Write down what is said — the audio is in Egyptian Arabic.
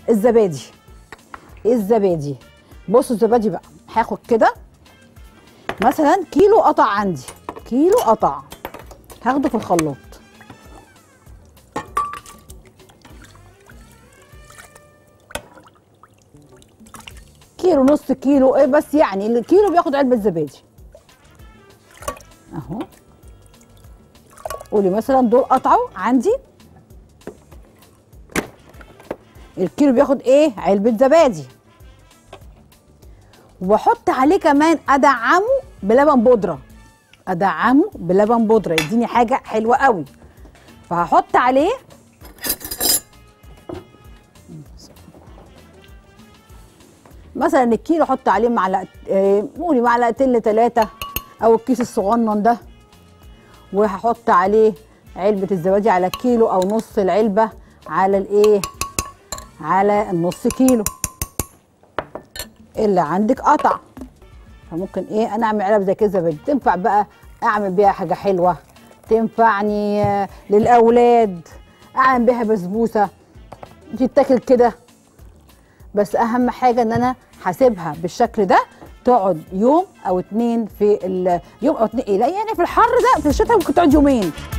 الزبادي الزبادي بصوا الزبادي بقى هاخد كده مثلا كيلو قطع عندي كيلو قطع هاخده في الخلاط كيلو نص كيلو ايه بس يعني الكيلو بياخد علبه زبادي اهو قولي مثلا دول قطعوا عندي الكيلو بياخد ايه علبه زبادي واحط عليه كمان ادعمه بلبن بودره ادعمه بلبن بودره يديني حاجه حلوه قوي فهحط عليه مثلا الكيلو احط عليه معلقه آه، قولي معلقتين لثلاثه او الكيس الصغنن ده وهحط عليه علبه الزبادي على كيلو او نص العلبه على الايه على النص كيلو اللي عندك قطع فممكن ايه انا اعمل علب زي كده زبادي تنفع بقى اعمل بيها حاجه حلوه تنفعني آه، للاولاد اعمل بيها بسبوسه تتاكل كده بس اهم حاجه ان انا هسيبها بالشكل ده تقعد يوم او اتنين في ال- يوم او اتنين ايه لا يعني في الحر ده في الشتاء ممكن تقعد يومين